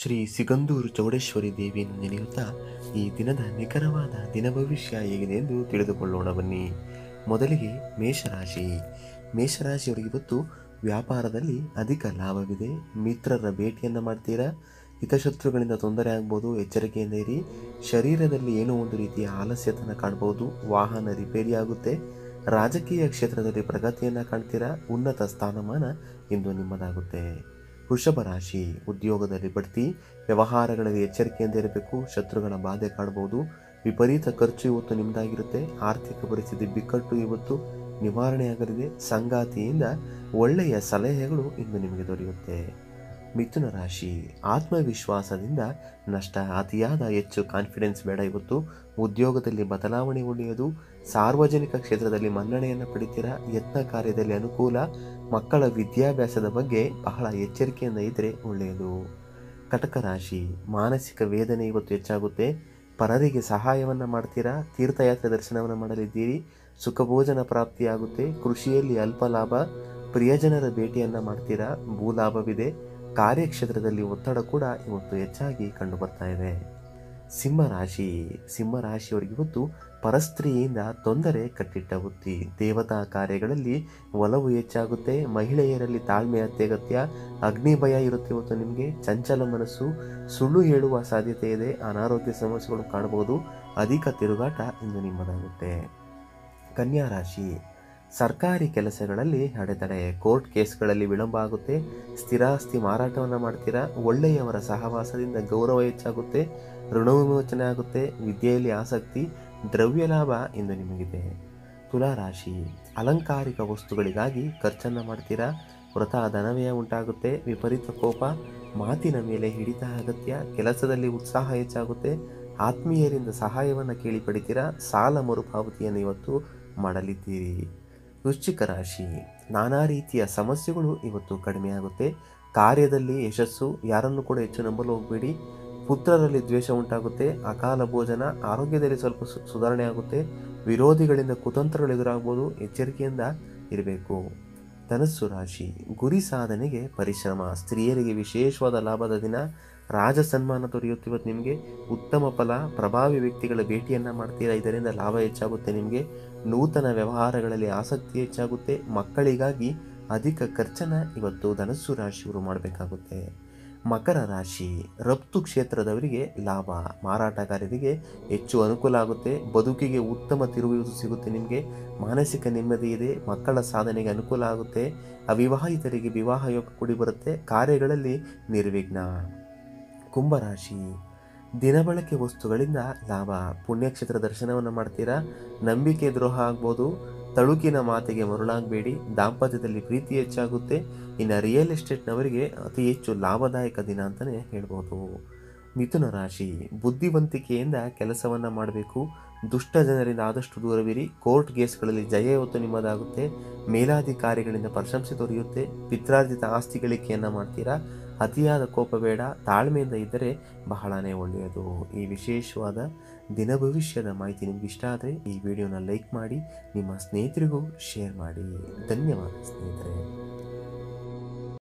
ಶ್ರೀ ಸಿಗಂದೂರು ಚೌಡೇಶ್ವರಿ ದೇವಿಯನ್ನು ನೆನೆಯುತ್ತಾ ಈ ದಿನದ ನಿಖರವಾದ ದಿನ ಭವಿಷ್ಯ ಹೇಗಿದೆ ಎಂದು ತಿಳಿದುಕೊಳ್ಳೋಣ ಬನ್ನಿ ಮೊದಲಿಗೆ ಮೇಷರಾಶಿ ಮೇಷರಾಶಿಯವರಿಗೆ ಇವತ್ತು ವ್ಯಾಪಾರದಲ್ಲಿ ಅಧಿಕ ಲಾಭವಿದೆ ಮಿತ್ರರ ಭೇಟಿಯನ್ನು ಮಾಡ್ತೀರಾ ಹಿತಶತ್ರುಗಳಿಂದ ತೊಂದರೆ ಆಗ್ಬೋದು ಎಚ್ಚರಿಕೆಯಿಂದ ಇರಿ ಶರೀರದಲ್ಲಿ ಏನೋ ಒಂದು ರೀತಿಯ ಆಲಸ್ಯತನ ಕಾಣ್ಬೋದು ವಾಹನ ರಿಪೇರಿ ಆಗುತ್ತೆ ರಾಜಕೀಯ ಕ್ಷೇತ್ರದಲ್ಲಿ ಪ್ರಗತಿಯನ್ನು ಕಾಣ್ತೀರಾ ಉನ್ನತ ಸ್ಥಾನಮಾನ ಇಂದು ನಿಮ್ಮದಾಗುತ್ತೆ ವೃಷಭ ರಾಶಿ ಉದ್ಯೋಗದಲ್ಲಿ ಬಡ್ತಿ ವ್ಯವಹಾರಗಳಲ್ಲಿ ಎಚ್ಚರಿಕೆಯಿಂದ ಇರಬೇಕು ಶತ್ರುಗಳ ಬಾಧೆ ಕಾಣಬಹುದು ವಿಪರೀತ ಖರ್ಚು ಇವತ್ತು ನಿಮ್ಮದಾಗಿರುತ್ತೆ ಆರ್ಥಿಕ ಪರಿಸ್ಥಿತಿ ಬಿಕ್ಕಟ್ಟು ಇವತ್ತು ನಿವಾರಣೆಯಾಗಲಿದೆ ಸಂಗಾತಿಯಿಂದ ಒಳ್ಳೆಯ ಸಲಹೆಗಳು ಇಂದು ನಿಮಗೆ ದೊರೆಯುತ್ತೆ ಮಿಥುನ ರಾಶಿ ಆತ್ಮವಿಶ್ವಾಸದಿಂದ ನಷ್ಟ ಅತಿಯಾದ ಹೆಚ್ಚು ಕಾನ್ಫಿಡೆನ್ಸ್ ಬೇಡ ಇವತ್ತು ಉದ್ಯೋಗದಲ್ಲಿ ಬದಲಾವಣೆ ಒಳ್ಳೆಯದು ಸಾರ್ವಜನಿಕ ಕ್ಷೇತ್ರದಲ್ಲಿ ಮನ್ನಣೆಯನ್ನು ಪಡಿತೀರಾ ಯತ್ನ ಕಾರ್ಯದಲ್ಲಿ ಅನುಕೂಲ ಮಕ್ಕಳ ವಿದ್ಯಾಭ್ಯಾಸದ ಬಗ್ಗೆ ಬಹಳ ಎಚ್ಚರಿಕೆಯಿಂದ ಇದ್ದರೆ ಒಳ್ಳೆಯದು ಕಟಕ ರಾಶಿ ಮಾನಸಿಕ ವೇದನೆ ಇವತ್ತು ಹೆಚ್ಚಾಗುತ್ತೆ ಪರರಿಗೆ ಸಹಾಯವನ್ನು ಮಾಡ್ತೀರಾ ತೀರ್ಥಯಾತ್ರೆ ದರ್ಶನವನ್ನು ಮಾಡಲಿದ್ದೀರಿ ಸುಖಭೋಜನ ಪ್ರಾಪ್ತಿಯಾಗುತ್ತೆ ಕೃಷಿಯಲ್ಲಿ ಅಲ್ಪ ಲಾಭ ಪ್ರಿಯಜನರ ಭೇಟಿಯನ್ನು ಮಾಡ್ತೀರಾ ಭೂಲಾಭವಿದೆ ಕಾರ್ಯಕ್ಷೇತ್ರದಲ್ಲಿ ಒತ್ತಡ ಕೂಡ ಇವತ್ತು ಹೆಚ್ಚಾಗಿ ಕಂಡು ಬರ್ತಾ ಇದೆ ಸಿಂಹರಾಶಿ ಸಿಂಹರಾಶಿಯವರಿಗೆ ಇವತ್ತು ಪರಸ್ತ್ರೀಯಿಂದ ತೊಂದರೆ ಕಟ್ಟಿಟ್ಟ ಬುತ್ತಿ ದೇವತಾ ಕಾರ್ಯಗಳಲ್ಲಿ ಒಲವು ಹೆಚ್ಚಾಗುತ್ತೆ ಮಹಿಳೆಯರಲ್ಲಿ ತಾಳ್ಮೆ ಅತ್ಯಗತ್ಯ ಅಗ್ನಿ ಭಯ ಇರುತ್ತೆ ಇವತ್ತು ನಿಮಗೆ ಚಂಚಲ ಮನಸ್ಸು ಸುಳ್ಳು ಹೇಳುವ ಸಾಧ್ಯತೆ ಇದೆ ಅನಾರೋಗ್ಯ ಸಮಸ್ಯೆಗಳು ಕಾಣಬಹುದು ಅಧಿಕ ತಿರುಗಾಟ ಇಂದು ನಿಮ್ಮದಾಗುತ್ತೆ ಕನ್ಯಾ ರಾಶಿ ಸರ್ಕಾರಿ ಕೆಲಸಗಳಲ್ಲಿ ಅಡೆತಡೆ ಕೋರ್ಟ್ ಕೇಸ್ಗಳಲ್ಲಿ ವಿಳಂಬ ಆಗುತ್ತೆ ಸ್ಥಿರಾಸ್ತಿ ಮಾರಾಟವನ್ನು ಮಾಡ್ತೀರಾ ಒಳ್ಳೆಯವರ ಸಹವಾಸದಿಂದ ಗೌರವ ಹೆಚ್ಚಾಗುತ್ತೆ ಋಣ ವಿಮೋಚನೆ ಆಗುತ್ತೆ ವಿದ್ಯೆಯಲ್ಲಿ ಆಸಕ್ತಿ ದ್ರವ್ಯ ಲಾಭ ಇಂದು ನಿಮಗಿದೆ ತುಲಾರಾಶಿ ಅಲಂಕಾರಿಕ ವಸ್ತುಗಳಿಗಾಗಿ ಖರ್ಚನ್ನು ಮಾಡ್ತೀರಾ ವ್ರತ ಧನವ್ಯಯ ಉಂಟಾಗುತ್ತೆ ವಿಪರೀತ ಕೋಪ ಮಾತಿನ ಮೇಲೆ ಹಿಡಿತ ಅಗತ್ಯ ಕೆಲಸದಲ್ಲಿ ಉತ್ಸಾಹ ಹೆಚ್ಚಾಗುತ್ತೆ ಆತ್ಮೀಯರಿಂದ ಸಹಾಯವನ್ನು ಕೇಳಿ ಪಡಿತೀರಾ ಸಾಲ ಮರುಪಾವತಿಯನ್ನು ಇವತ್ತು ಮಾಡಲಿದ್ದೀರಿ ವೃಶ್ಚಿಕ ರಾಶಿ ನಾನಾ ರೀತಿಯ ಸಮಸ್ಯೆಗಳು ಇವತ್ತು ಕಡಿಮೆಯಾಗುತ್ತೆ ಕಾರ್ಯದಲ್ಲಿ ಯಶಸ್ಸು ಯಾರನ್ನು ಕೂಡ ಹೆಚ್ಚು ನಂಬಲು ಹೋಗಬೇಡಿ ಪುತ್ರರಲ್ಲಿ ದ್ವೇಷ ಉಂಟಾಗುತ್ತೆ ಅಕಾಲ ಭೋಜನ ಆರೋಗ್ಯದಲ್ಲಿ ಸ್ವಲ್ಪ ಸು- ಸುಧಾರಣೆ ಆಗುತ್ತೆ ವಿರೋಧಿಗಳಿಂದ ಕುತಂತ್ರಗಳು ಎದುರಾಗ್ಬೋದು ಎಚ್ಚರಿಕೆಯಿಂದ ಇರಬೇಕು ಧನಸ್ಸು ರಾಶಿ ಗುರಿ ಸಾಧನೆಗೆ ಪರಿಶ್ರಮ ಸ್ತ್ರೀಯರಿಗೆ ವಿಶೇಷವಾದ ಲಾಭದ ದಿನ ರಾಜ ಸನ್ಮಾನ ದೊರೆಯುತ್ತೆ ಇವತ್ತು ನಿಮಗೆ ಉತ್ತಮ ಫಲ ಪ್ರಭಾವಿ ವ್ಯಕ್ತಿಗಳ ಭೇಟಿಯನ್ನು ಮಾಡ್ತೀರಾ ಇದರಿಂದ ಲಾಭ ಹೆಚ್ಚಾಗುತ್ತೆ ನಿಮಗೆ ನೂತನ ವ್ಯವಹಾರಗಳಲ್ಲಿ ಆಸಕ್ತಿ ಹೆಚ್ಚಾಗುತ್ತೆ ಮಕ್ಕಳಿಗಾಗಿ ಅಧಿಕ ಖರ್ಚನ್ನು ಇವತ್ತು ಧನಸ್ಸು ರಾಶಿಯವರು ಮಾಡಬೇಕಾಗುತ್ತೆ ಮಕರ ರಾಶಿ ರಫ್ತು ಕ್ಷೇತ್ರದವರಿಗೆ ಲಾಭ ಮಾರಾಟಗಾರರಿಗೆ ಹೆಚ್ಚು ಅನುಕೂಲ ಆಗುತ್ತೆ ಬದುಕಿಗೆ ಉತ್ತಮ ತಿರುವು ಸಿಗುತ್ತೆ ನಿಮಗೆ ಮಾನಸಿಕ ನೆಮ್ಮದಿ ಇದೆ ಮಕ್ಕಳ ಸಾಧನೆಗೆ ಅನುಕೂಲ ಆಗುತ್ತೆ ಅವಿವಾಹಿತರಿಗೆ ವಿವಾಹ ಯೋಗ ಕೂಡಿ ಬರುತ್ತೆ ಕಾರ್ಯಗಳಲ್ಲಿ ನಿರ್ವಿಘ್ನ ಕುಂಭರಾಶಿ ದಿನಬಳಕೆ ವಸ್ತುಗಳಿಂದ ಲಾಭ ಪುಣ್ಯಕ್ಷೇತ್ರ ದರ್ಶನವನ್ನು ಮಾಡ್ತೀರಾ ನಂಬಿಕೆ ದ್ರೋಹ ಆಗ್ಬೋದು ತಳುಕಿನ ಮಾತಿಗೆ ಮರುಳಾಗಬೇಡಿ ದಾಂಪತ್ಯದಲ್ಲಿ ಪ್ರೀತಿ ಹೆಚ್ಚಾಗುತ್ತೆ ಇನ್ನು ರಿಯಲ್ ಎಸ್ಟೇಟ್ನವರಿಗೆ ಅತಿ ಹೆಚ್ಚು ಲಾಭದಾಯಕ ದಿನ ಅಂತಲೇ ಹೇಳ್ಬೋದು ಮಿಥುನ ರಾಶಿ ಬುದ್ಧಿವಂತಿಕೆಯಿಂದ ಕೆಲಸವನ್ನು ಮಾಡಬೇಕು ದುಷ್ಟ ಜನರಿಂದ ಆದಷ್ಟು ದೂರವಿರಿ ಕೋರ್ಟ್ ಕೇಸ್ಗಳಲ್ಲಿ ಜಯ ಹೊತ್ತು ನಿಮ್ಮದಾಗುತ್ತೆ ಮೇಲಾಧಿಕಾರಿಗಳಿಂದ ಪ್ರಶಂಸೆ ದೊರೆಯುತ್ತೆ ಪಿತ್ರಾರ್ಜಿತ ಆಸ್ತಿ ಗಳಿಕೆಯನ್ನು ಮಾಡ್ತೀರಾ ಅತಿಯಾದ ಕೋಪ ಬೇಡ ತಾಳ್ಮೆಯಿಂದ ಇದ್ದರೆ ಬಹಳನೇ ಒಳ್ಳೆಯದು ಈ ವಿಶೇಷವಾದ ದಿನ ಭವಿಷ್ಯದ ಮಾಹಿತಿ ನಿಮ್ಗೆ ಇಷ್ಟ ಆದರೆ ಈ ವಿಡಿಯೋನ ಲೈಕ್ ಮಾಡಿ ನಿಮ್ಮ ಸ್ನೇಹಿತರಿಗೂ ಶೇರ್ ಮಾಡಿ ಧನ್ಯವಾದ ಸ್ನೇಹಿತರೆ